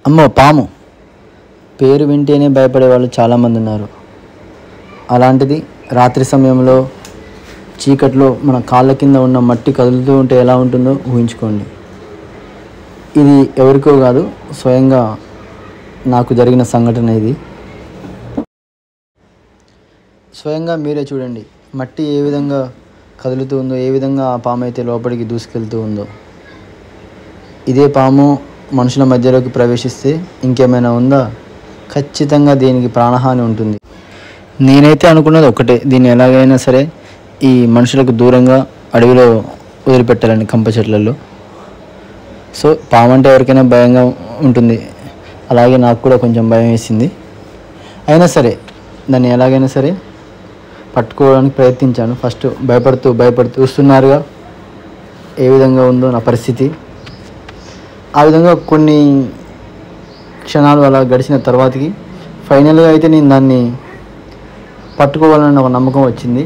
అమ్మో పాము పేరు వింటేనే భయపడే వాళ్ళు చాలామంది ఉన్నారు అలాంటిది రాత్రి సమయంలో చీకట్లో మన కాళ్ళ కింద ఉన్న మట్టి కదులుతూ ఉంటే ఎలా ఉంటుందో ఊహించుకోండి ఇది ఎవరికో కాదు స్వయంగా నాకు జరిగిన సంఘటన ఇది స్వయంగా మీరే చూడండి మట్టి ఏ విధంగా కదులుతూ ఉందో ఏ విధంగా ఆ పాము అయితే లోపలికి దూసుకెళ్తూ ఉందో ఇదే పాము మనుషుల మధ్యలోకి ప్రవేశిస్తే ఇంకేమైనా ఉందా ఖచ్చితంగా దీనికి ప్రాణహాని ఉంటుంది నేనైతే అనుకున్నది ఒకటే దీన్ని ఎలాగైనా సరే ఈ మనుషులకు దూరంగా అడవిలో వదిలిపెట్టాలని కంప చెట్లలో సో పాము అంటే ఎవరికైనా భయంగా ఉంటుంది అలాగే నాకు కూడా కొంచెం భయం వేసింది అయినా సరే దాన్ని ఎలాగైనా సరే పట్టుకోవడానికి ప్రయత్నించాను ఫస్ట్ భయపడుతూ భయపడుతూ చూస్తున్నారుగా ఏ విధంగా ఉందో నా పరిస్థితి ఆ విధంగా కొన్ని క్షణాలు అలా గడిచిన తర్వాతకి ఫైనల్గా అయితే నేను దాన్ని పట్టుకోవాలని ఒక నమ్మకం వచ్చింది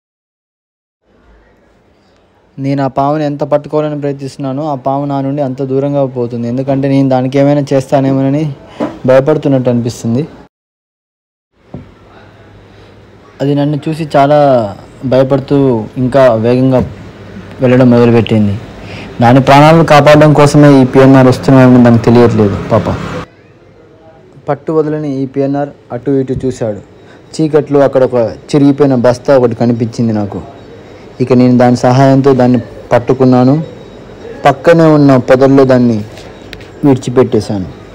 నేను ఆ పాముని ఎంత పట్టుకోవాలని ప్రయత్నిస్తున్నానో ఆ పాము నా నుండి అంత దూరంగా పోతుంది ఎందుకంటే నేను దానికి ఏమైనా చేస్తానేమోనని భయపడుతున్నట్టు అనిపిస్తుంది అది నన్ను చూసి చాలా భయపడుతూ ఇంకా వేగంగా వెళ్ళడం మొదలుపెట్టింది దాని ప్రాణాలను కాపాడడం కోసమే ఈ పిఎన్ఆర్ వస్తున్నాడని దానికి తెలియట్లేదు పాప పట్టు వదలని ఈ పిఎన్ఆర్ అటు ఇటు చూశాడు చీకట్లో అక్కడ ఒక చిరిగిపోయిన బస్తా ఒకటి కనిపించింది నాకు ఇక నేను దాని సహాయంతో దాన్ని పట్టుకున్నాను పక్కనే ఉన్న పొదల్లో దాన్ని విడిచిపెట్టేశాను